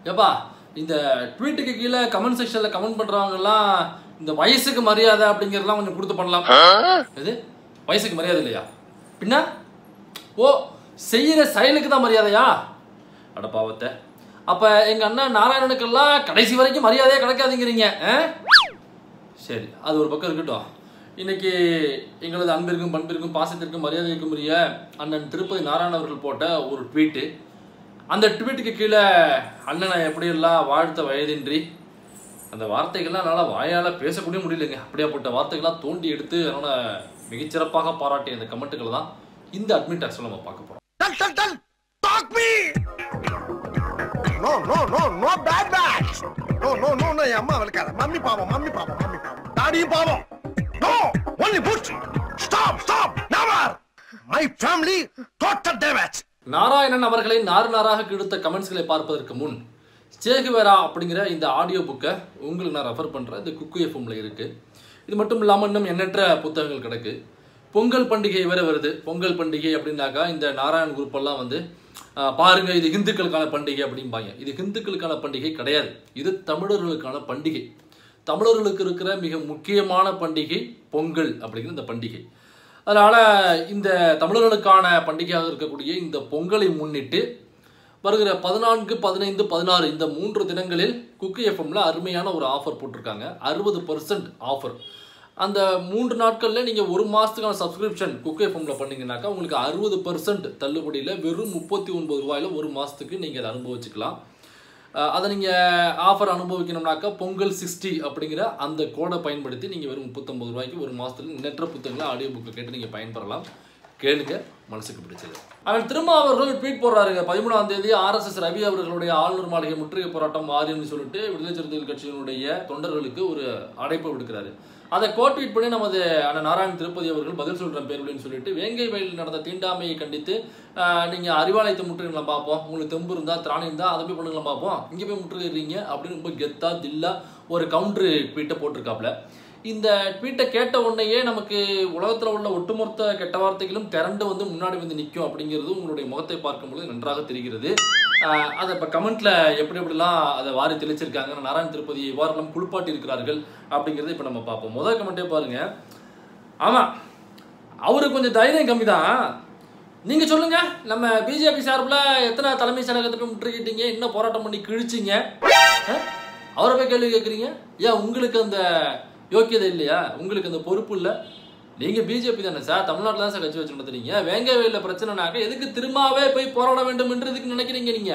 ஏப்பா இந்த ட்வீட்டுக்கு கீழே கமெண்ட் செக்ஷன்ல கமெண்ட் பண்றவங்கலாம் இந்த வயசுக்கு மரியாதை அப்படிங்கறதெல்லாம் கொஞ்சம் கொடுத்து பண்ணலாம் எது வயசுக்கு மரியாதை இல்லையா பின்ன ஓ செய்யற செயலுக்கு தான் மரியாதையா அட பாவத்தை அப்ப எங்க அண்ணன் நாராயணனுக்கெல்லாம் கடைசி வரைக்கும் மரியாதையே கிடைக்காதுங்கிறீங்க ஆ? சரி அது ஒரு பக்கம் இருக்கட்டும் இன்னைக்கு எங்களது அன்பிற்கும் பண்பிற்கும் பாசத்திற்கும் மரியாதைக்கும் உரிய அண்ணன் திருப்பதி நாராயண அவர்கள் போட்ட ஒரு ட்வீட்டு அந்த ட்வீட்டுக்கு கீழே அண்ணனை எப்படியெல்லாம் வாழ்த்த வயதின்றி அந்த வார்த்தைகள்லாம் என்னால் வாயால் பேசக்கூடிய முடியலைங்க அப்படியாப்பட்ட வார்த்தைகள்லாம் தோண்டி எடுத்து அதனால் மிகச்சிறப்பாக பாராட்டிய அந்த கமெண்ட்டுகளை தான் இந்த அட்மிட் ஆக்சுவலாக நம்ம பார்க்க போகிறோம் Tell, tell, tell! Talk me! No, no, no, no bad bags! No, no, no, no, என் அம்மா வளர்க்காத. மம்மி பாவம், மம்மி பாவம், மம்மி பாவம். டாடியும் பாவம். No! Only push! Stop, stop! Never! My family, total damage! Narayanan அவர்களை நாறு நாராக கிடுத்த கமெண்ட்ஸ்களை பார்ப்பதற்கு முன் சேகுவேரா அப்படிங்கிற இந்த ஆடியோ புக்கை உங்களுக்கு நான் ரெஃபர் பண்ணுறேன் இந்த குக்கு எஃப்எம்ல இருக்குது இது மட்டும் இல்லாமல் இன்னும் எண்ணற்ற புத்தகங்கள் கிடக்கு பொங்கல் பண்டிகை வேற வருது பொங்கல் பண்டிகை அப்படின்னாக்கா இந்த நாராயண் குரூப் எல்லாம் வந்து ஆஹ், பாருங்க இது இந்துக்களுக்கான பண்டிகை அப்படிம்பாங்க இது இந்துக்களுக்கான பண்டிகை கிடையாது இது தமிழர்களுக்கான பண்டிகை தமிழர்களுக்கு இருக்கிற மிக முக்கியமான பண்டிகை பொங்கல் அப்படிங்கிற இந்த பண்டிகை அதனால் இந்த தமிழர்களுக்கான பண்டிகையாக இருக்கக்கூடிய இந்த பொங்கலை முன்னிட்டு வருகிற பதினான்கு பதினைந்து பதினாறு இந்த மூன்று தினங்களில் குக்கு எஃப்எம்ல அருமையான ஒரு ஆஃபர் போட்டிருக்காங்க அறுபது பர்சன்ட் ஆஃபர் அந்த மூன்று நாட்களில் நீங்கள் ஒரு மாதத்துக்கான சப்ஸ்கிரிப்ஷன் குக்கு எஃப்எம்ல பண்ணீங்கன்னாக்கா உங்களுக்கு அறுபது பர்சன்ட் தள்ளுபடியில் வெறும் முப்பத்தி ஒன்பது ரூபாயில் ஒரு மாதத்துக்கு நீங்கள் அதை அனுபவிச்சுக்கலாம் அஹ் அதை நீங்கள் ஆஃபர் அனுபவிக்கணும்னாக்கா பொங்கல் சிக்ஸ்டி அப்படிங்கிற அந்த கோடை பயன்படுத்தி நீங்கள் வெறும் முப்பத்தொம்பது ரூபாய்க்கு ஒரு மாதத்துல நெற்ற புத்தகங்களை ஆடியோ புக்கை கேட்டு நீங்கள் பயன்பெறலாம் கேளுங்க மனசுக்கு பிடிச்சது அவன் திரும்ப அவர்கள் ட்வீட் போடுறாருங்க பதிமூணாம் தேதி ஆர்எஸ்எஸ் ரவி அவர்களுடைய ஆளுநர் மாளிகை முற்றுகை போராட்டம் ஆரியம்னு சொல்லிட்டு விடுதலை சிறுத்தைகள் கட்சியினுடைய தொண்டர்களுக்கு ஒரு அழைப்பு விடுக்கிறாரு அதை கோட் ட்வீட் பண்ணி நமது அண்ணன் நாராயண் திருப்பதி அவர்கள் பதில் சொல்கிறேன் பேர் அப்படின்னு சொல்லிட்டு வேங்கை வயலில் நடந்த தீண்டாமையை கண்டித்து ஆஹ், நீங்க அறிவாலயத்தை முற்றுகைலாம் பார்ப்போம் உங்களுக்கு தெம்பு இருந்தா திராணி இருந்தா அதை போய் பண்ணுங்களா பார்ப்போம் இங்க போய் முற்றுகைறீங்க அப்படின்னு ரொம்ப கெத்தா தில்லா ஒரு கவுண்டர் ட்வீட்டை போட்டிருக்காப்ல இந்த ட்வீட்டை கேட்ட உடனேயே நமக்கு உலகத்துல உள்ள ஒட்டுமொத்த கெட்ட வார்த்தைகளும் திரண்டு வந்து முன்னாடி வந்து நிற்கும் அப்படிங்கிறது உங்களுடைய முகத்தை பார்க்கும்போது நன்றாக தெரிகிறது ஆஹ் அதை இப்போ கமெண்ட்ல எப்படி எப்படிலாம் அதை வாரி தெளிச்சிருக்காங்க நாராயண திருப்பதி இவ்வாறெல்லாம் குளிப்பாட்டி இருக்கிறார்கள் அப்படிங்கிறத இப்போ நம்ம பார்ப்போம் முதல் கமெண்ட்டே பாருங்க ஆமா அவருக்கு கொஞ்சம் தைரியம் கம்மி தான் நீங்க சொல்லுங்க நம்ம பிஜேபி சார்பில் எத்தனை தலைமைச் செயலகத்தை போய் முற்றுகிட்டீங்க என்ன போராட்டம் பண்ணி கிழிச்சிங்க ஆ? அவரை போய் கேள்வி கேட்குறீங்க ஏன் உங்களுக்கு அந்த யோக்கியதை இல்லையா உங்களுக்கு அந்த பொறுப்பு இல்லை நீங்க பிஜேபி தானே சார் தமிழ்நாட்டில் தான் சார் கட்சி வச்சு நடத்துறீங்க வேங்க வயலில் பிரச்சனைனாக்க எதுக்கு திரும்பவே போய் போராட வேண்டும் என்று இதுக்கு நினைக்கிறீங்க நீங்க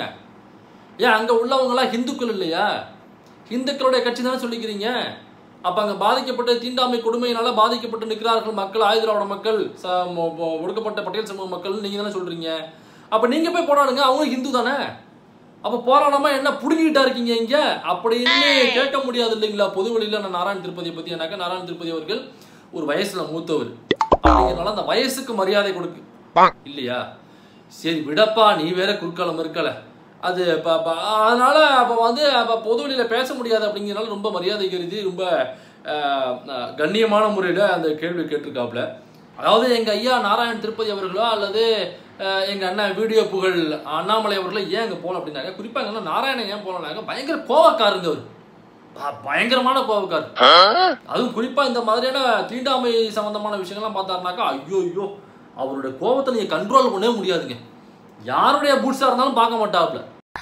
ஏன் அங்க உள்ளவங்களாம் ஹிந்துக்கள் இல்லையா இந்துக்களுடைய கட்சி தானே சொல்லிக்கிறீங்க அப்ப அங்க பாதிக்கப்பட்ட தீண்டாமை கொடுமையினால பாதிக்கப்பட்டு நிற்கிறார்கள் மக்கள் ஆயுதிராவிட மக்கள் ச- மொ- மொ- ஒடுக்கப்பட்ட பட்டியல் சமூக மக்கள் நீங்க தானே சொல்றீங்க அப்ப நீங்க போய் போராடுங்க அவங்க ஹிந்து தானே அப்ப போராடாம என்ன புடுங்கிட்டா இருக்கீங்க இங்க அப்படின்னு கேட்க முடியாது இல்லைங்களா பொது வெளியில நான் நாராயண திருப்பதியை பத்தி என்னாக்கா நாராயண திருப்பதி அவர்கள் ஒரு வயசுல மூத்தவர் அப்படிங்கிறனால அந்த வயசுக்கு மரியாதை கொடுக்கு இல்லையா சரி விடப்பா நீ வேற குறுக்காலம் இருக்கல அது ப- ப- அதனால அப்போ வந்து அப்போ பொது வெளியில பேச முடியாது அப்படிங்கிறனால ரொம்ப மரியாதை கருதி ரொம்ப ஆஹ், ஆஹ், கண்ணியமான முறையில் அந்த கேள்வி கேட்டிருக்காப்புல அதாவது எங்க ஐயா நாராயண் திருப்பதி அவர்களோ அல்லது ஆஹ், எங்க அண்ணன் வீடியோ புகழ் அண்ணாமலை அவர்களோ ஏன் அங்கே போகல அப்படின்னாங்க குறிப்பாக எங்க அண்ணன் நாராயணன் ஏன் போகலனாங்க பயங்கர கோவக்காருங்க அவர் ப- பயங்கரமான கோவக்கார் அதுவும் குறிப்பா இந்த மாதிரியான தீண்டாமை சம்பந்தமான விஷயங்கள்லாம் பார்த்தாருனாக்கா ஐயோ ஐயோ அவருடைய கோபத்தை நீங்க கண்ட்ரோல் பண்ணவே முடியாதுங்க யாருடைய பூட்ஸா இருந்தாலும் பார்க்க மாட்டாப்ல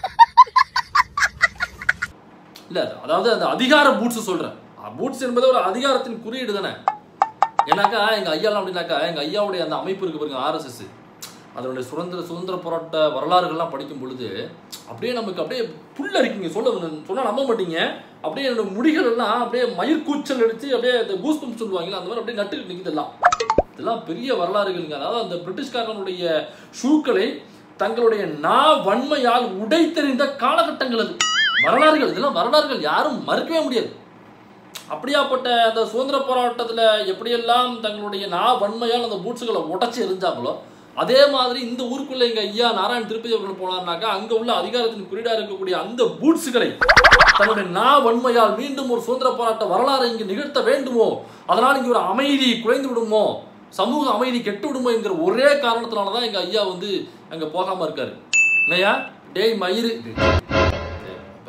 இல்ல அதாவது அந்த அதிகார பூட்ஸ் சொல்றேன் பூட்ஸ் என்பது ஒரு அதிகாரத்தின் குறியீடு தானே ஏன்னாக்கா எங்க ஐயாலாம் அப்படின்னாக்கா எங்க ஐயாவுடைய அந்த அமைப்பு இருக்கு பாருங்க ஆர்எஸ்எஸ் அதனுடைய சுதந்திர சுதந்திர போராட்ட வரலாறுகள்லாம் படிக்கும் பொழுது அப்படியே நமக்கு அப்படியே புல்ல இருக்கீங்க சொல்ல சொன்னா நம்ப மாட்டீங்க அப்படியே என்னோட முடிகள் எல்லாம் அப்படியே மயிர்கூச்சல் அடிச்சு அப்படியே அந்த கூஸ்பம் சொல்லுவாங்கல்ல அந்த மாதிரி அப்படியே நட்டுக்கிட்டு நிக்குது எல்லாம் இதெல்லாம் பெரிய வரலாறுகளுங்க அதாவது அந்த பிரிட்டிஷ்காரனுடைய ஷூக்களை தங்களுடைய நா வன்மையால் உடைத்தெறிந்த காலகட்டங்கள் அது வரலாறுகள் இதெல்லாம் வரலாறுகள் யாரும் மறுக்கவே முடியாது அப்படியாப்பட்ட அந்த சுதந்திர போராட்டத்தில் எப்படியெல்லாம் தங்களுடைய நா வன்மையால் அந்த பூட்ஸுகளை உடைச்சி எரிஞ்சாங்களோ அதே மாதிரி இந்த ஊருக்குள்ள எங்க ஐயா நாராயண் திருப்பதி அவர்கள் போனார்னாக்கா அங்க உள்ள அதிகாரத்தின் குறியீடா இருக்கக்கூடிய அந்த பூட்ஸுகளை தன்னுடைய நா வன்மையால் மீண்டும் ஒரு சுதந்திர போராட்ட வரலாறை இங்கு நிகழ்த்த வேண்டுமோ அதனால் இங்க ஒரு அமைதி குலைந்து விடுமோ சமூக அமைதி கெட்டு விடுமோ என்கிற ஒரே காரணத்தினால தான் எங்க ஐயா வந்து அங்க போகாம இருக்காரு இல்லையா டேய் மயிறு இப்ப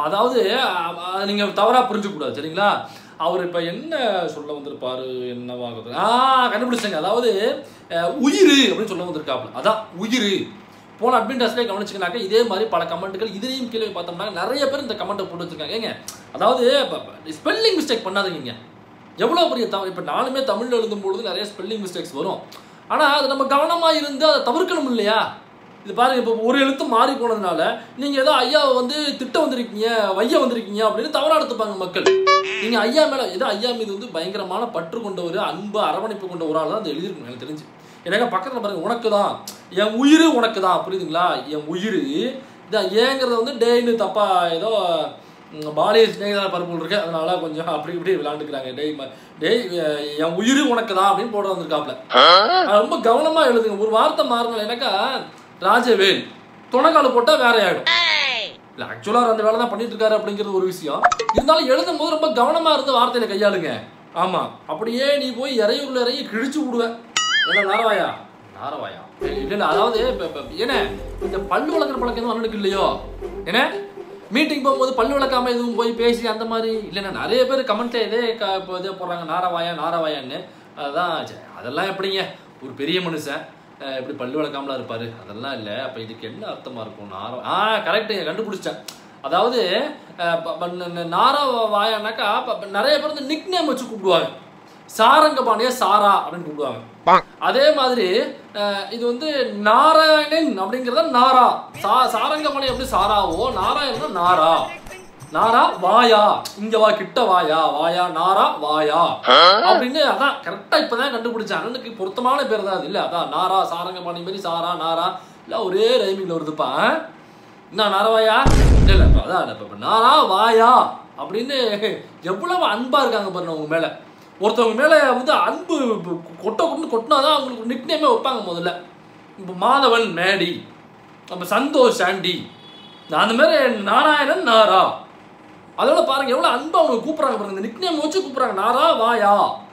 அதாவது அ- அ- நீங்க தவறா புரிஞ்சுக்க கூடாது சரிங்களா அவர் இப்ப என்ன சொல்ல வந்திருப்பாரு என்னவாகுது ஆ கண்டுபிடிச்சாங்க அதாவது அஹ், உயிரு அப்படின்னு சொல்ல வந்திருக்காப்புல அதான் உயிரு போன அட்மின் டெஸ்ட்லேயே கவனிச்சிங்கனாக்கா இதே மாதிரி பல கமெண்ட்டுகள் இதுலேயும் கீழே பார்த்தோம்னா நிறைய பேர் இந்த கமெண்ட்டை போட்டு வச்சிருக்காங்க ஏங்க அதாவது ஸ்பெல்லிங் மிஸ்டேக் பண்ணாதீங்க எவ்வளோ பெரிய தவறு இப்போ நானுமே தமிழில் எழுதும் பொழுது நிறைய ஸ்பெல்லிங் மிஸ்டேக்ஸ் வரும் ஆனால் அது நம்ம கவனமாக இருந்து அதை தவிர்க்கணும் இல்லையா இது பாருங்க இப்போ ஒரு எழுத்து மாறி போனதுனால நீங்கள் ஏதோ ஐயாவை வந்து திட்ட வந்திருக்கீங்க வைய வந்திருக்கீங்க அப்படின்னு தவறா எடுத்துப்பாங்க மக்கள் நீங்கள் ஐயா மேலே ஏதோ ஐயா மீது வந்து பயங்கரமான பற்று கொண்டவர் அன்பு அரவணைப்பு கொண்ட ஒரு ஆள் தான் அது எழுதியிருக்கணும் எனக்கு தெரிஞ்சு எனக்கு பக்கத்தில் பாருங்க உனக்கு தான் என் உயிர் உனக்கு தான் புரியுதுங்களா என் உயிர் இதான் ஏங்கிறத வந்து டேய்னு தப்பா ஏதோ ம், பாலிய ஸ்நேகிதா பரப்பு இருக்கு அதனால கொஞ்சம் அப்படி இப்படி விளையாண்டுக்கிறாங்க டேய் ம- டேய் அஹ், என் உயிர் உனக்கு தான் அப்படின்னு போட வந்திருக்காப்ல அது ரொம்ப கவனமா எழுதுங்க ஒரு வார்த்தை மாறினால எனக்கா ராஜவேல் துணைக்கால போட்டா வேற ஆயிடும் இல்ல ஆக்சுவலா அந்த வேலை தான் பண்ணிட்டு இருக்காரு அப்படிங்கிறது ஒரு விஷயம் இருந்தாலும் எழுதும் போது ரொம்ப கவனமா இருந்து வார்த்தையில கையாளுங்க ஆமா அப்படியே நீ போய் இறையூர்ல இறங்கி கிழிச்சு விடுவ என்ன நாரவாயா நாரவாயா ஏய், இல்ல இல்ல அதாவது இப்ப- இப்ப என்ன இந்த பல்லு வளர்க்குற பழக்கம் எதுவும் அண்ணனுக்கு இல்லையோ என்ன மீட்டிங் போகும்போது பல்லு விளக்காம எதுவும் போய் பேசி அந்த மாதிரி இல்லைன்னா நிறைய பேர் கமெண்ட்ல இதே க- இப்போ இதே போடுறாங்க நாரவாயா நாரவாயான்னு அதுதான் சரி, அதெல்லாம் எப்படிங்க ஒரு பெரிய மனுஷன் அஹ், எப்படி பல்லு விளக்காமலாம் இருப்பாரு அதெல்லாம் இல்லை அப்போ இதுக்கு என்ன அர்த்தமா இருக்கும் நார ஆ கரெக்டுங்க கண்டுபிடிச்சிட்டேன் அதாவது அஹ், ப- ப- ந- ந- நாரா வாயானாக்கா ப- ப- நிறைய பேர் வந்து நிக் நேம் வச்சு கூப்பிடுவாங்க சாரங்கபாணிய சாரா அப்படின்னு கூப்பிடுவாங்க அதே மாதிரி அஹ், இது வந்து நாராயணன் அப்படிங்கிறத நாரா சா சாரங்கபாணி எப்படி சாராவோ நாராயணனா நாரா நாரா வாயா இங்க வா கிட்ட வாயா வாயா நாரா வாயா அப்படின்னு அதான் கரெக்டா இப்பதான் கண்டுபிடிச்சேன் அண்ணனுக்கு பொருத்தமான பேர் தான் அது இல்ல அதான் நாரா சாரங்கபாணி மாதிரி சாரா நாரா இல்ல ஒரே ரைமிங்ல வருதுப்பா என்ன நாரவாயா இல்ல இல்ல இப்ப அதான் இப்ப இப்ப நாரா வாயா அப்படின்னு எவ்வளவு அன்பா இருக்காங்க பாருங்க உங்க மேல ஒருத்தவங்க மேல வந்து அன்பு கொட்ட கொண்டு கொட்டினாதான் அவங்களுக்கு நிக் நேமே வைப்பாங்க முதல்ல இப்போ மாதவன் மேடி அப்ப சந்தோஷ் ஆண்டி அந்த மாதிரி நாராயணன் நாரா அதோட பாருங்க எவ்வளவு அன்பா அவங்க கூப்பிடுறாங்க பாருங்க இந்த நிக்னேம் வச்சு கூப்பிடுறாங்க நாரா வாயா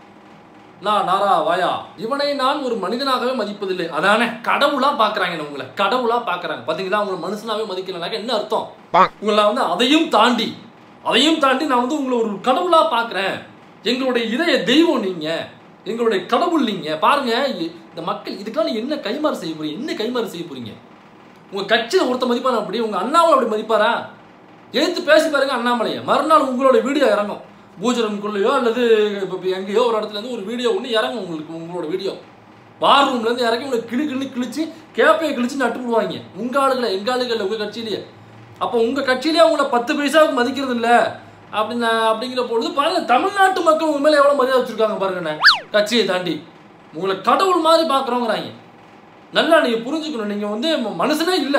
நான் நாரா வாயா இவனை நான் ஒரு மனிதனாகவே மதிப்பதில்லை அதானே கடவுளா பாக்குறாங்க என்ன உங்களை கடவுளா பாக்குறாங்க பாத்தீங்களா உங்களை மனுஷனாவே மதிக்கலனாக்க என்ன அர்த்தம் உங்களை வந்து அதையும் தாண்டி அதையும் தாண்டி நான் வந்து உங்களை ஒரு கடவுளா பாக்குறேன் எங்களுடைய இதய தெய்வம் நீங்க எங்களுடைய கடவுள் நீங்க பாருங்க இ- இந்த மக்கள் இதுக்கெல்லாம் நீ என்ன கைமாறு செய்ய போறீங்க என்ன கைமாறு செய்ய போறீங்க உங்க கட்சியில ஒருத்த மதிப்பாரா அப்படி உங்க அண்ணாமலை அப்படி மதிப்பாரா எடுத்து பேசி பாருங்க அண்ணாமலையை மறுநாள் உங்களோட வீடியோ இறங்கும் பூஜரம்குள்ளேயோ அல்லது இப்போ எங்கேயோ ஒரு இடத்துல இருந்து ஒரு வீடியோ ஒன்று இறங்கும் உங்களுக்கு உங்களோட வீடியோ வார் ரூம்ல இருந்து இறங்கி உங்களை கிளி கிளி கிழிச்சு கேப்பையை கிழிச்சு நட்டு விடுவாங்க உங்க ஆளுகளை எங்க ஆளுகள் உங்க கட்சியிலேயே அப்போ உங்க கட்சியிலேயே அவங்கள பத்து பைசாவுக்கு மதிக்கிறது இல்ல அப்படின்னா அப்படிங்கிற பொழுது பாருங்க தமிழ்நாட்டு மக்கள் உங்க மேல எவ்வளவு மரியாதை வச்சிருக்காங்க பாருங்கண்ணே கட்சியை தாண்டி உங்களை கடவுள் மாதிரி பாக்குறோங்கிறாங்க நல்லா நீங்க புரிஞ்சுக்கணும் நீங்க வந்து ம- மனுஷனே இல்ல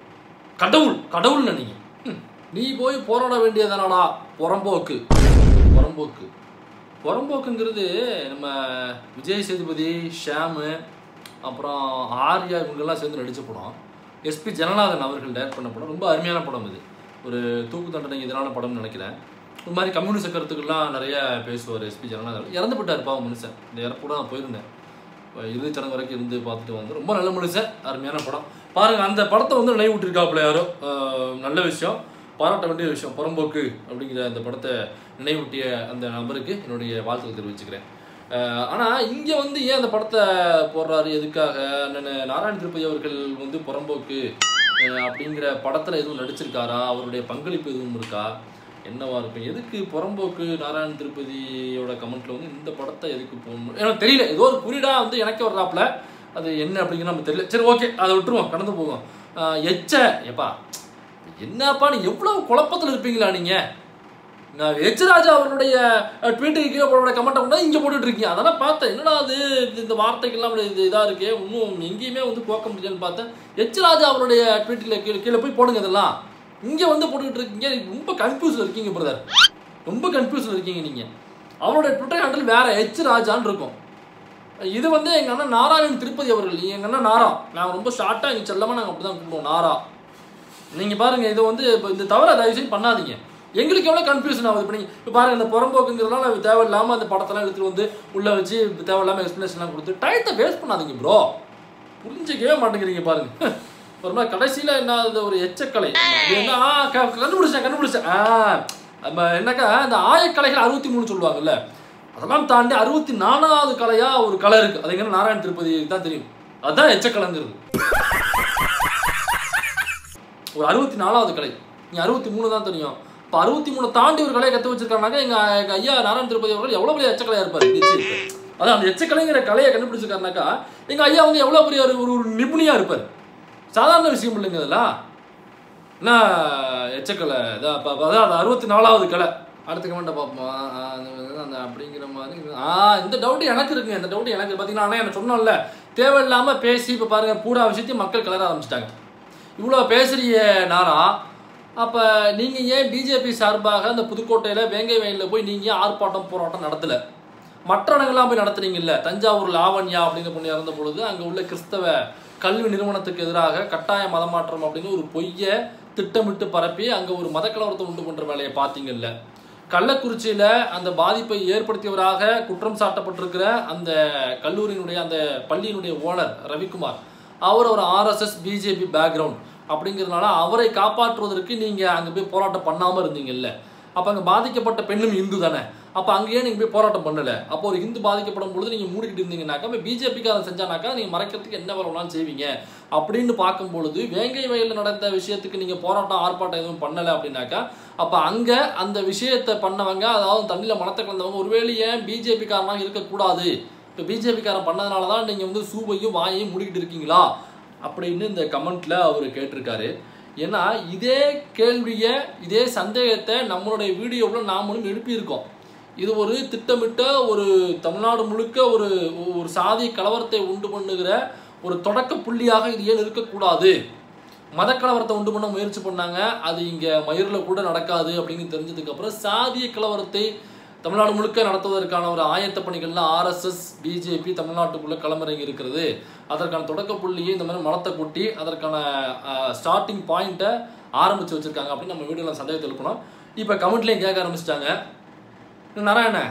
கடவுள் கடவுள்னு நீங்க ம். நீ போய் போராட வேண்டியதானடா புறம்போக்கு புறம்போக்கு புறம்போக்குங்கிறது நம்ம விஜய் சேதுபதி ஷாமு அப்புறம் ஆர்யா இவங்கெல்லாம் சேர்ந்து நடித்த படம் எஸ்பி ஜனநாதன் அவர்கள் டைரக்ட் பண்ண படம் ரொம்ப அருமையான படம் இது ஒரு தூக்கு தண்டனை எதிரான படம்னு நினைக்கிறேன் இந்த மாதிரி கம்யூனிஸ்ட் கருத்துக்கள்லாம் நிறைய பேசுவார் எஸ்பி ஜனநாதன் இறந்து போயிட்டார் பாவம் மனுஷன் இந்த இறப்பு நான் போயிருந்தேன் இப்போ இறுதி சடங்கு வரைக்கும் இருந்து பார்த்துட்டு வந்து ரொம்ப நல்ல மனுஷன் அருமையான படம் பாருங்க அந்த படத்தை வந்து நினைவூட்டிருக்காப்புல யாரோ அஹ் நல்ல விஷயம் பாராட்ட வேண்டிய விஷயம் புறம்போக்கு அப்படிங்கிற அந்த படத்தை நினைவூட்டிய அந்த நபருக்கு என்னுடைய வாழ்த்துக்கள் தெரிவிச்சுக்கிறேன் அஹ் ஆனா இங்க வந்து ஏன் அந்த படத்தை போடுறாரு எதுக்காக அண்ணன் நாராயண திருப்பதி அவர்கள் வந்து புறம்போக்கு அஹ் அப்படிங்கிற படத்துல எதுவும் நடிச்சிருக்காரா அவருடைய பங்களிப்பு எதுவும் இருக்கா என்னவா இருக்கும் எதுக்கு புறம்போக்கு நாராயண திருப்பதியோட கமெண்ட்ல வந்து இந்த படத்தை எதுக்கு போடணும் எனக்கு தெரியல ஏதோ ஒரு குறியீடா வந்து எனக்கு வர்றாப்புல அது என்ன அப்படிங்கிற நமக்கு தெரியல சரி ஓகே அதை விட்டுருவோம் கடந்து போவோம் ஆஹ் எச்ச எப்பா என்னப்பா நீ எவ்வளவு குழப்பத்துல இருப்பீங்களா நீங்க நான் எச்ராஜா அவருடைய ட்வீட்டுக்கு கீழே போட கமெண்ட் கூட இங்க போட்டுட்டு இருக்கீங்க அதெல்லாம் பார்த்தேன் என்னடா அது இது- இந்த வார்த்தைகள்லாம் இப்படி இது இதா இருக்கே இன்னும் எங்கேயுமே வந்து போக்க முடியலன்னு பார்த்தேன் எச்ராஜா அவருடைய ட்வீட்டில் கீழே கீழே போய் போடுங்க இதெல்லாம் இங்க வந்து போட்டுக்கிட்டு இருக்கீங்க ரொம்ப கன்ஃபியூஸ்ல இருக்கீங்க பிரதர் ரொம்ப கன்ஃபியூஸ்ல இருக்கீங்க நீங்க அவருடைய ட்விட்டர் ஹேண்டில் வேற எச் ராஜான்னு இருக்கும் இது வந்து எங்க அண்ணன் நாராயணன் திருப்பதி அவர்கள் எங்க அண்ணன் நாரா நாங்கள் ரொம்ப ஷார்ட்டா எங்க செல்லமா நாங்கள் அப்படிதான் கூப்பிடுவோம் நாரா நீங்க பாருங்க இது வந்து இப்போ இந்த தவிர தயவு செய்து பண்ணாதீங்க எங்களுக்கு எவ்வளோ கன்ஃபியூஷன் ஆகுது இப்போ நீங்கள் இப்போ பாருங்க இந்த புறம்போக்குங்கிறதுனால தேவையில்லாமல் அந்த படத்தெல்லாம் எடுத்துட்டு வந்து உள்ளே வச்சு தேவையில்லாமல் எக்ஸ்பிளேஷன்லாம் கொடுத்து டயத்தை வேஸ்ட் பண்ணாதீங்க ப்ரோ புரிஞ்சிக்கவே மாட்டேங்கிறீங்க பாருங்க ஒரு மாதிரி கடைசியில் என்ன அது ஒரு எச்சக்கலை அது என்ன ஆ, க- கண்டுபிடிச்சேன் கண்டுபிடிச்சேன் ஆ நம்ம என்னக்கா இந்த ஆயக்கலைகள் அறுபத்தி மூணு சொல்லுவாங்கல்ல அதெல்லாம் தாண்டி அறுபத்தி நாலாவது கலையா ஒரு கலை இருக்கு அது எங்கன்னா நாராயண திருப்பதி தான் தெரியும் அதுதான் எச்சக்கலைங்கிறது ஒரு அறுபத்தி நாலாவது கலை நீ அறுபத்தி மூணு தான் தெரியும் இப்போ அறுபத்தி மூணு தாண்டி ஒரு கலையை கற்று வச்சிருக்காங்கனாக்கா எங்க எங்க ஐயா நாராயண திருப்பதி அவர்கள் எவ்வளவு பெரிய எச்சக்கலையா இருப்பாரு நிச்சயம். அதான் அந்த எச்சக்கலைங்கிற கலையை கண்டுபிடிச்சிருக்காருனாக்கா எங்க ஐயா வந்து எவ்வளவு பெரிய ஒரு ஒரு ஒரு நிபுணியா இருப்பார் சாதாரண விஷயம் இல்லைங்க அதெல்லாம் என்ன எச்சக்கலை இதான் அப்ப- அப்ப அதான் அது அறுபத்தி நாலாவது கலை அடுத்த கமெண்ட்டை பார்ப்போம் ஆ, ஆ, அந்த- அந்த அப்படிங்கிற மாதிரி இது- ஆ இந்த டவுட் எனக்கு இருக்குங்க இந்த டவுட் எனக்கு பார்த்தீங்கன்னா ஆனால் எனக்கு சொன்னோம்ல தேவையில்லாமல் பேசி இப்போ பாருங்க பூரா விஷயத்தையும் மக்கள் கலர ஆரம்பிச்சிட்டாங்க இவ்வளோ பேசுறிய நாரா அப்போ நீங்கள் ஏன் பிஜேபி சார்பாக அந்த புதுக்கோட்டையில் வேங்கை வயலில் போய் நீங்கள் ஏன் ஆர்ப்பாட்டம் போராட்டம் நடத்தலை மற்ற இடங்கள்லாம் போய் நடத்துனீங்கல்ல தஞ்சாவூர் லாவண்யா அப்படிங்கிற பொண்ணு இறந்த பொழுது அங்கே உள்ள கிறிஸ்தவ கல்வி நிறுவனத்துக்கு எதிராக கட்டாய மதமாற்றம் அப்படின்னு ஒரு பொய்யை திட்டமிட்டு பரப்பி அங்கே ஒரு மதக்கலவரத்தை உண்டு பண்ணுற வேலையை பார்த்தீங்கல்ல கள்ளக்குறிச்சியில் அந்த பாதிப்பை ஏற்படுத்தியவராக குற்றம் சாட்டப்பட்டிருக்கிற அந்த கல்லூரியினுடைய அந்த பள்ளியினுடைய ஓனர் ரவிக்குமார் அவர் ஒரு ஆர்எஸ்எஸ் பிஜேபி பேக்ரவுண்ட் அப்படிங்கிறதுனால அவரை காப்பாற்றுவதற்கு நீங்கள் அங்கே போய் போராட்டம் பண்ணாமல் இருந்தீங்கல்ல அப்போ அங்கே பாதிக்கப்பட்ட பெண்ணும் இந்து தானே அப்போ அங்கேயே நீங்கள் போய் போராட்டம் பண்ணலை அப்போ ஒரு இந்து பாதிக்கப்படும் பொழுது நீங்கள் மூடிக்கிட்டு இருந்தீங்கன்னாக்கா இப்போ பிஜேபிக்காரன் செஞ்சானாக்கா நீங்கள் மறைக்கிறதுக்கு என்ன வேலை வேணாலும் செய்வீங்க அப்படின்னு பார்க்கும் பொழுது வேங்கை வயலில் நடந்த விஷயத்துக்கு நீங்கள் போராட்டம் ஆர்ப்பாட்டம் எதுவும் பண்ணலை அப்படின்னாக்கா அப்போ அங்கே அந்த விஷயத்தை பண்ணவங்க அதாவது தண்ணியில் மனத்தை கலந்தவங்க ஒருவேளை ஏன் பிஜேபிக்காரனாக இருக்கக்கூடாது இப்போ பிஜேபிக்காரன் பண்ணதுனால தான் நீங்கள் வந்து சூவையும் வாயையும் மூடிக்கிட்டு இருக்கீங்களா அப்படின்னு இந்த கமெண்ட்ல அவர் கேட்டிருக்காரு ஏன்னா இதே கேள்வியை இதே சந்தேகத்தை நம்மளுடைய வீடியோவில் நாமளும் எழுப்பியிருக்கோம் இது ஒரு திட்டமிட்ட ஒரு தமிழ்நாடு முழுக்க ஒரு ஒரு சாதி கலவரத்தை உண்டு பண்ணுகிற ஒரு தொடக்க புள்ளியாக இது ஏன் இருக்கக்கூடாது மதக்கலவரத்தை உண்டு பண்ண முயற்சி பண்ணாங்க அது இங்கே மயூரில் கூட நடக்காது அப்படின்னு தெரிஞ்சதுக்கப்புறம் சாதிய கலவரத்தை தமிழ்நாடு முழுக்க நடத்துவதற்கான ஒரு ஆயத்த பணிகள்ல ஆர்எஸ்எஸ் பிஜேபி தமிழ்நாட்டுக்குள்ள களமிறங்கி இருக்கிறது அதற்கான தொடக்க புள்ளியை இந்த மாதிரி மலத்தை கொட்டி அதற்கான ஸ்டார்டிங் பாயிண்ட்டை ஆரம்பிச்சு வச்சிருக்காங்க அப்படின்னு நம்ம வீடியோவில் சந்தேகத்தை எழுப்பணும் இப்போ கமெண்ட்லேயும் கேட்க ஆரம்பிச்சிட்டாங்க நாராயண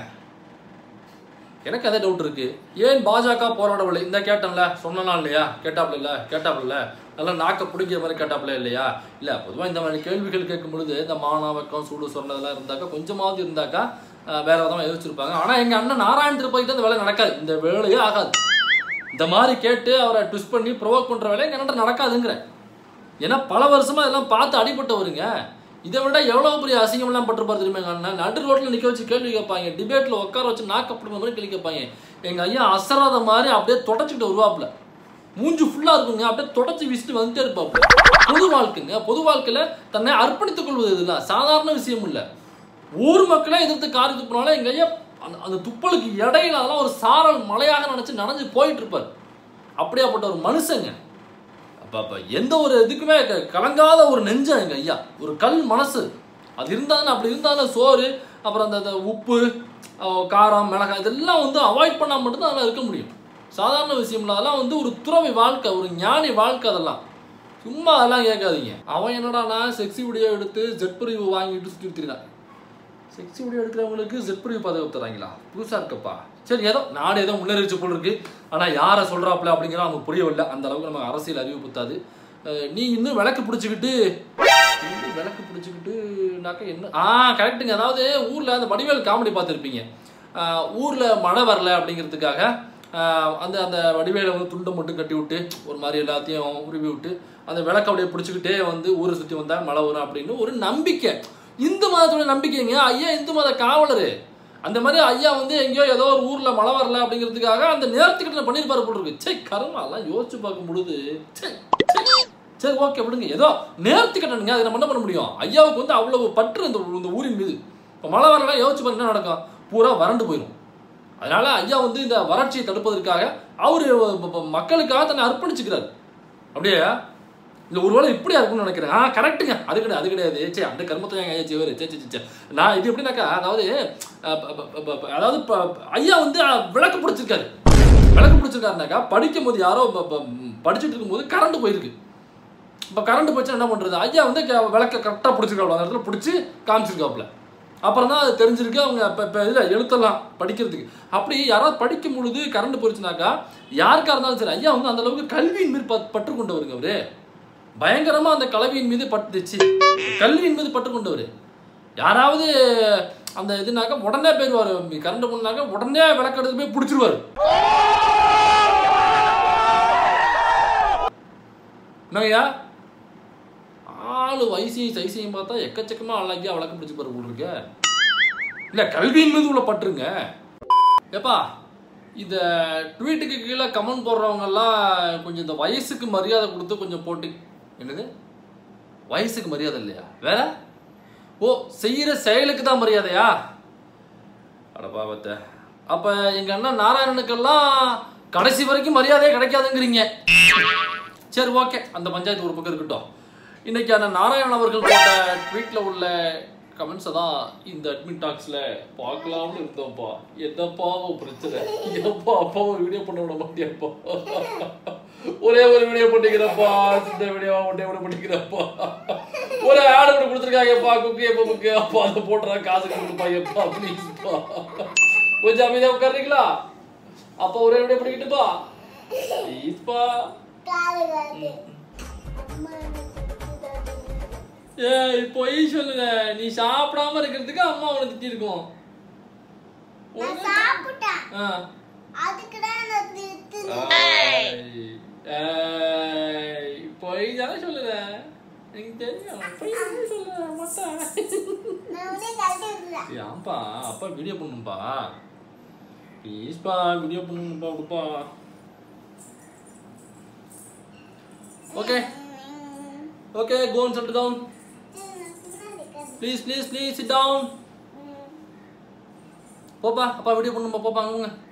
எனக்கு அதே டவுட் இருக்கு ஏன் பாஜக போராடவில்லை இந்த கேட்டேன்ல சொன்னா இல்லையா கேட்டாப்ல இல்ல கேட்டாப்ல இல்ல நல்லா நாக்க பிடிக்கிற மாதிரி கேட்டாப்ல இல்லையா இல்ல பொதுவா இந்த மாதிரி கேள்விகள் கேட்கும் பொழுது இந்த மானாவக்கம் சூடு சொன்னதெல்லாம் இருந்தாக்கா கொஞ்சமாவது இருந்தாக்கா அஹ், வேற விதமா யோசிச்சிருப்பாங்க ஆனா எங்க அண்ணன் நாராயண திருப்பதிக்கு இந்த வேலை நடக்காது இந்த வேலையே ஆகாது இந்த மாதிரி கேட்டு அவரை ட்விஸ்ட் பண்ணி ப்ரொவோக் பண்ற வேலை எங்க அண்ணன் நடக்காதுங்கிற ஏன்னா பல வருஷமா இதெல்லாம் பார்த்து அடிபட்டவருங்க இதை விட எவ்வளவு பெரிய அசிங்கம்லாம் பட்டிருப்பாரு தெரியுமா எங்க அண்ணன் நடு ரோட்ல நிக்க வச்சு கேள்வி கேட்பாங்க டிபேட்ல உட்கார வச்சு நாக்கப்படுற மாதிரி கேள்வி கேட்பாங்க எங்க ஐயா அசராத மாதிரி அப்படியே தொடச்சிக்கிட்டு வருவாப்புல மூஞ்சு ஃபுல்லா இருக்குங்க அப்படியே தொடச்சி வீசிட்டு வந்துட்டே இருப்பாப்புல பொது வாழ்க்கைங்க பொது வாழ்க்கையில தன்னை அர்ப்பணித்துக் கொள்வது இதெல்லாம் சாதாரண விஷயம் இல்ல ஊர் மக்களே எதிர்த்து காரி துப்புனால எங்க ஐயா அந்த அந்த துப்பலுக்கு இடையில அதெல்லாம் ஒரு சாரல் மலையாக நினைச்சு நனைஞ்சு போயிட்டு இருப்பார் அப்படியாப்பட்ட ஒரு மனுஷங்க அப்ப அப்ப எந்த ஒரு இதுக்குமே க- கலங்காத ஒரு நெஞ்சம் எங்க ஐயா ஒரு கல் மனசு அது இருந்தாலும் அப்படி இருந்தாலும் சோறு அப்புறம் அந்த அந்த உப்பு அஹ், காரம் மிளகாய் இதெல்லாம் வந்து அவாய்ட் பண்ணால் மட்டும்தான் அதெல்லாம் இருக்க முடியும் சாதாரண விஷயம் இல்லை அதெல்லாம் வந்து ஒரு துறவி வாழ்க்கை ஒரு ஞானி வாழ்க்கை அதெல்லாம் சும்மா அதெல்லாம் கேட்காதீங்க அவன் என்னடானா செக்ஸி வீடியோ எடுத்து ஜெட் பிரிவு வாங்கிட்டு சுற்றி வித்துறான் செக்ஸி வீடியோ எடுக்கிறவங்களுக்கு ஜெட் பிரிவு பதவி தராங்களா புதுசாக இருக்கப்பா சரி ஏதோ நாடு ஏதோ முன்னேறிச்சு போல் இருக்கு ஆனால் யாரை சொல்கிறாப்புல அப்படிங்கிற அவங்க புரியவில்லை அந்த அளவுக்கு நம்ம அரசியல் அறிவு புத்தாது அஹ் நீ இன்னும் விளக்கு பிடிச்சிக்கிட்டு இன்னும் விளக்கு பிடிச்சிக்கிட்டுனாக்கா என்ன ஆ கரெக்டுங்க அதாவது ஊரில் அந்த வடிவேல் காமெடி பார்த்துருப்பீங்க ஊரில் மழை வரல அப்படிங்கிறதுக்காக ஆஹ் அந்த அந்த வடிவேலை வந்து துண்டை மட்டும் கட்டி விட்டு ஒரு மாதிரி எல்லாத்தையும் உருவி விட்டு அந்த விளக்க அப்படியே பிடிச்சிக்கிட்டே வந்து ஊரை சுற்றி வந்தால் மழை வரும் அப்படின்னு ஒரு நம்பிக்கை இந்து மதத்தோட நம்பிக்கைங்க ஐயா இந்து மத காவலர் அந்த மாதிரி ஐயா வந்து எங்கேயோ ஏதோ ஒரு ஊரில் மழை வரல அப்படிங்கிறதுக்காக அந்த நேரத்துக்கிட்ட பண்ணியிருப்பாரு போல இருக்கு சே கருமா எல்லாம் யோசிச்சு பார்க்கும் பொழுது ச்சே, ச்சே. சரி ஓகே விடுங்க ஏதோ நேர்த்திக்கட்டணுங்க அதை நம்ம என்ன பண்ண முடியும் ஐயாவுக்கு வந்து அவ்வளவு பற்று இந்த இந்த ஊரின் மீது இப்போ மழை வரலாம் யோசிச்சு பாருங்க என்ன நடக்கும் பூரா வறண்டு போயிடும் அதனால ஐயா வந்து இந்த வறட்சியை தடுப்பதற்காக அவர் மக்களுக்காக தன்னை அர்ப்பணிச்சுக்கிறார் அப்படியே இல்லை ஒருவேளை இப்படியா இருக்கும்னு நினைக்கிறேன் ஆ கரெக்டுங்க அது கிடையாது அது கிடையாது சே அந்த கர்மத்தை எங்க ஐயா செய்வார் சே சே சே, சே நான் இது எப்படின்னாக்கா அதாவது அஹ், ப- ப- ப- ப- அதாவது ப- ஐயா வந்து அஹ், விளக்கு பிடிச்சிருக்காரு விளக்கு பிடிச்சிருக்காருனாக்கா படிக்கும் போது யாரோ ப- ப- படிச்சுட்டு இருக்கும்போது கரண்ட் போயிருக்கு இப்போ கரண்ட் போச்சுன்னா என்ன பண்ணுறது ஐயா வந்து க- விளக்க கரெக்டாக பிடிச்சிருக்காப்ல அந்த இடத்துல பிடிச்சி காமிச்சிருக்காப்புல அப்புறம் தான் அது தெரிஞ்சிருக்கு அவங்க இப்போ இப்போ இதில் எழுத்தலாம் படிக்கிறதுக்கு அப்படி யாராவது படிக்கும் பொழுது கரண்ட் போயிடுச்சுனாக்கா யாருக்கா இருந்தாலும் சரி ஐயா வந்து அந்த அளவுக்கு கல்வியின் மீது பட்- பற்று கொண்டவருங்க அவரு பயங்கரமா அந்த கலவியின் மீது பட்டுச்சு கல்வியின் மீது பட்டு கொண்டவர் யாராவது அந்த இதுனாக்க உடனே போயிடுவார் கரண்ட் பண்ணாக்க உடனே விளக்கெடுத்து போய் பிடிச்சிருவாரு என்னய்யா ஆளு வயசையும் சைஸையும் பார்த்தா எக்கச்சக்கமா அழகியா விளக்கு பிடிச்சி பாரு போட்டுருக்க இல்ல கல்வியின் மீது உள்ள பற்றுங்க ஏப்பா இந்த ட்வீட்டுக்கு கீழே கமெண்ட் போடுறவங்க எல்லாம் கொஞ்சம் இந்த வயசுக்கு மரியாதை கொடுத்து கொஞ்சம் போட்டு என்னது வயசுக்கு மரியாதை இல்லையா வேற ஓ செய்யற செயலுக்கு தான் மரியாதையா அட பாவத்தை அப்ப எங்க அண்ணன் நாராயணனுக்கெல்லாம் கடைசி வரைக்கும் மரியாதையே கிடைக்காதுங்கிறீங்க சரி ஓகே அந்த பஞ்சாயத்து ஒரு பக்கம் இருக்கட்டும் இன்னைக்கு அந்த நாராயணன் அவர்கள் போட்ட ட்வீட்ல உள்ள கமெண்ட்ஸை தான் இந்த அட்மிட் டாக்ஸ்ல பார்க்கலாம்னு இருந்தோம்ப்பா என்னப்பா உன் பிரச்சனை எப்பா அப்பா ஒரு வீடியோ பண்ண விட மாட்டியாப்பா ஒரே ஒரு வீடியோ பண்ணிக்கிறப்பா சின்ன வீடியோ ஒன்றே விட பண்ணிக்கிறப்பா ஒரு ஆடு ஒன்று கொடுத்துருக்காங்கப்பா குக்கு எப்போ குக்கு அப்பா அதை போட்டுறா காசு கொடுப்பா எப்பா ப்ளீஸ்ப்பா கொஞ்சம் அமைதியாக உட்காருறீங்களா அப்பா ஒரே வீடியோ பண்ணிக்கிட்டுப்பா ப்ளீஸ்ப்பா ஏய் பொய் சொல்லுங்க நீ சாப்பிடாம இருக்கிறதுக்கு அம்மா உனக்கு திட்டிருக்கோம் நான் சாப்பிட்டேன் ஆ. அதுக்கு தான் நான் திட்டுனேன். ஏய், ஏய், பொய் தானே சொல்லுற எனக்கு தெரியும் பொய் தானே சொல்லுற மாட்டேன் நான் உன்னை கழட்டி விட்டுறேன். ஏன்பா அப்பா வீடியோ பண்ணும்பா ப்ளீஸ்ப்பா வீடியோ பண்ணுங்கப்பா கொடுப்பா okay okay go and set down please please please sit down போப்பா அப்பா வீடியோ பண்ணுப்பா போப்பா அங்க